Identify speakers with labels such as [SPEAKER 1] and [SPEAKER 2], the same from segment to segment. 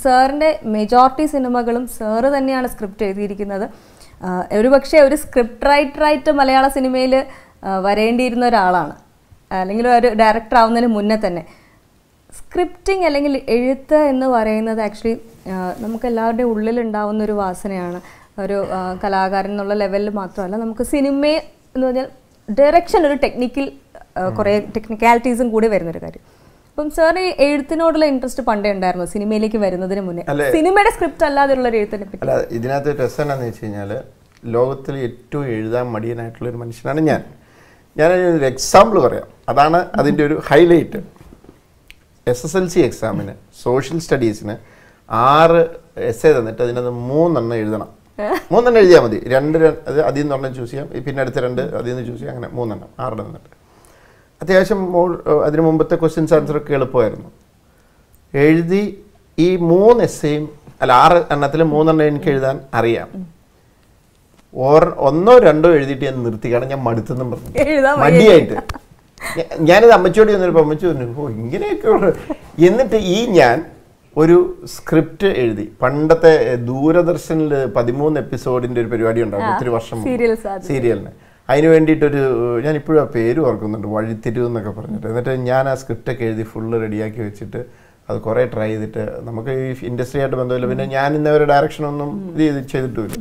[SPEAKER 1] സാറിൻ്റെ മെജോറിറ്റി സിനിമകളും സാറ് തന്നെയാണ് സ്ക്രിപ്റ്റ് എഴുതിയിരിക്കുന്നത് ആ, ഒരുപക്ഷെ ഒരു സ്ക്രിപ്റ്റ് റൈറ്ററായിട്ട് മലയാള സിനിമയിൽ വരേണ്ടിയിരുന്ന ഒരാളാണ് അല്ലെങ്കിൽ ഒരു ഡയറക്ടർ ആവുന്നതിന് മുന്നേ തന്നെ സ്ക്രിപ്റ്റിംഗ് അല്ലെങ്കിൽ എഴുത്ത് എന്ന് പറയുന്നത് ആക്ച്വലി നമുക്ക് എല്ലാവരുടെയും ഉള്ളിലുണ്ടാവുന്ന ഒരു വാസനയാണ് ഒരു ആ, കലാകാരൻ എന്നുള്ള ലെവലിൽ മാത്രമല്ല നമുക്ക് സിനിമ എന്ന് പറഞ്ഞാൽ ഡയറക്ഷൻ ഒരു ടെക്നിക്കൽ കുറേ ടെക്നിക്കാലിറ്റീസും കൂടി വരുന്നൊരു കാര്യം അപ്പം സാറിന് ഈ എഴുത്തിനോടുള്ള ഇൻട്രസ്റ്റ് പണ്ടേ ഉണ്ടായിരുന്നു സിനിമയിലേക്ക് വരുന്നതിന് മുന്നേ
[SPEAKER 2] അല്ലേ?
[SPEAKER 1] സിനിമയുടെ സ്ക്രിപ്റ്റ് അല്ലാതെയുള്ള ഒരു എഴുത്തിനെ പറ്റി
[SPEAKER 2] അല്ല ഇതിനകത്ത് രസം എന്നാന്ന് വെച്ച് കഴിഞ്ഞാൽ ലോകത്തിൽ ഏറ്റവും എഴുതാൻ മടിയനായിട്ടുള്ള ഒരു മനുഷ്യനാണ് ഞാൻ ഞാൻ ഒരു എക്സാമ്പിൾ പറയാം അതാണ് അതിൻ്റെ ഒരു highlight S S L C എക്സാമിന് സോഷ്യൽ സ്റ്റഡീസിന് ആറ് എസ് എ തന്നിട്ട് അതിനകത്ത് മൂന്നെണ്ണം എഴുതണം മൂന്നെണ്ണം എഴുതിയാൽ മതി രണ്ട് ര- അത് അതിൽ നിന്ന് ഒരെണ്ണം ചൂസ് ചെയ്യാം പിന്നെ അടുത്ത രണ്ട് അതിൽ നിന്ന് ചൂസ് ചെയ്യാം അങ്ങനെ മൂന്നെണ്ണം ആറെണ്ണം തന്നിട്ട് അത്യാവശ്യം മോൾ അതിന് മുമ്പത്തെ ക്വസ്റ്റ്യൻസ് ആൻസറൊക്കെ എളുപ്പമായിരുന്നു എഴുതി ഈ മൂന്ന് എസ്സേയും അല്ല ആറ് എണ്ണത്തിൽ മൂന്നെണ്ണം എനിക്ക് എഴുതാൻ അറിയാം ഓർ ഒന്നോ രണ്ടോ എഴുതിയിട്ട് ഞാൻ നിർത്തി കാരണം ഞാൻ മടുത്തെന്നും പറഞ്ഞു
[SPEAKER 1] എഴുതാൻ
[SPEAKER 2] മടിയായിട്ട് ഞ- ഞാനിത് അമ്മച്ചോട് ചെന്നപ്പോൾ അമ്മച്ചി പറഞ്ഞു ഓ ഇങ്ങനെയൊക്കെ ഉള്ള എന്നിട്ട് ഈ ഞാൻ ഒരു സ്ക്രിപ്റ്റ് എഴുതി പണ്ടത്തെ ദൂരദർശനിൽ പതിമൂന്ന് എപ്പിസോഡിന്റെ ഒരു പരിപാടി ഉണ്ടാവും ഒത്തിരി വർഷം മുമ്പ്.
[SPEAKER 1] സീരിയൽസ് അത്
[SPEAKER 2] സീരിയലിന് അതിന് വേണ്ടിയിട്ടൊരു ഞാൻ ഇപ്പോഴും ആ പേര് ഓർക്കുന്നുണ്ട് വഴിത്തിരിവ് എന്നൊക്കെ പറഞ്ഞിട്ട് എന്നിട്ട് ഞാൻ ആ സ്ക്രിപ്റ്റൊക്കെ എഴുതി ഫുള്ള് റെഡിയാക്കി വെച്ചിട്ട് അത് കുറേ ട്രൈ ചെയ്തിട്ട് നമുക്ക് ഈ ഇൻഡസ്ട്രി ആയിട്ട് ബന്ധമില്ല പിന്നെ ഞാൻ ഇന്നവരെ ഡയറക്ഷനൊന്നും ഇത് ചെയ്ത് ചെയ്തിട്ടുമില്ല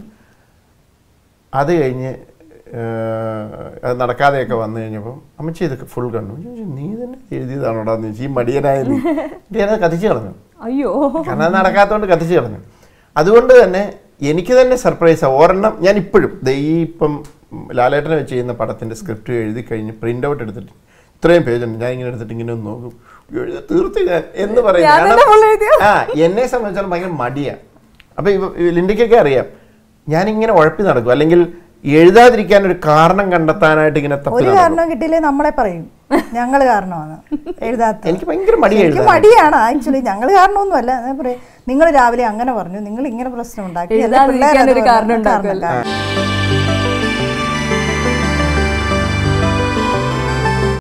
[SPEAKER 2] അത് കഴിഞ്ഞ് ഏഹ്, അത് നടക്കാതെയൊക്കെ വന്നു കഴിഞ്ഞപ്പം അമ്മച്ചി ഇതൊക്കെ ഫുൾ കണ്ടു ഞാൻ ചോദിച്ചു, നീ തന്നെ എഴുതിയതാണോടാ എന്ന് ചോദിച്ചു ഈ മടിയനായ നീ എന്നിട്ട് ഞാനത് കത്തിച്ച് കളഞ്ഞു
[SPEAKER 1] അയ്യോ
[SPEAKER 2] കാരണം അത് നടക്കാത്തതുകൊണ്ട് കത്തിച്ച് കളഞ്ഞു അതുകൊണ്ട് തന്നെ എനിക്ക് തന്നെ സർപ്രൈസ് ഒരെണ്ണം ഞാൻ ഇപ്പോഴും ദേ ഈ ഇപ്പം ലാലേട്ടനെ വെച്ച് ചെയ്യുന്ന പടത്തിന്റെ സ്ക്രിപ്റ്റ് എഴുതി കഴിഞ്ഞ് പ്രിന്റ് ഔട്ട് എടുത്തിട്ട് ഇത്രയും പേജ് ഉണ്ട് ഞാൻ ഇങ്ങനെ എടുത്തിട്ട് ഇങ്ങനെ ഒന്ന് നോക്കും എഴുതി തീർത്ത് ഞാൻ എന്ന് പറയും
[SPEAKER 1] ഞാൻ തന്നെ full എഴുതിയോ?
[SPEAKER 2] ആ എന്നെ സംബന്ധിച്ചാൽ ഭയങ്കര മടിയാ അപ്പൊ ഇവ- ഇവ- ലിൻഡിക്കൊക്കെ അറിയാം ഞാനിങ്ങനെ ഉഴപ്പി നടക്കും അല്ലെങ്കിൽ എഴുതാതിരിക്കാൻ ഒരു കാരണം കണ്ടെത്താനായിട്ട് ഇങ്ങനെ തപ്പി
[SPEAKER 3] ഒരു
[SPEAKER 2] നടക്കും
[SPEAKER 3] കാരണം കിട്ടിയില്ലേ നമ്മളെ പറയും ഞങ്ങള് കാരണമാണ് എഴുതാത്ത
[SPEAKER 2] എനിക്ക് ഭയങ്കര മടിയാ
[SPEAKER 3] എനിക്ക്
[SPEAKER 2] എഴുതാൻ.
[SPEAKER 3] മടിയാണ് ആക്ച്വലി ഞങ്ങൾ കാരണമൊന്നുമല്ല ഞാൻ പറയും നിങ്ങൾ രാവിലെ അങ്ങനെ പറഞ്ഞു നിങ്ങൾ ഇങ്ങനെ പ്രശ്നം ഉണ്ടാക്കി അല്ലേ
[SPEAKER 1] എഴുതാതിരിക്കാൻ
[SPEAKER 3] പിള്ളേരത്
[SPEAKER 1] ഒരു
[SPEAKER 3] പറഞ്ഞു.
[SPEAKER 1] കാരണം
[SPEAKER 3] കാരണം
[SPEAKER 1] ഉണ്ടാക്കുമല്ലോ.
[SPEAKER 3] കാരണം.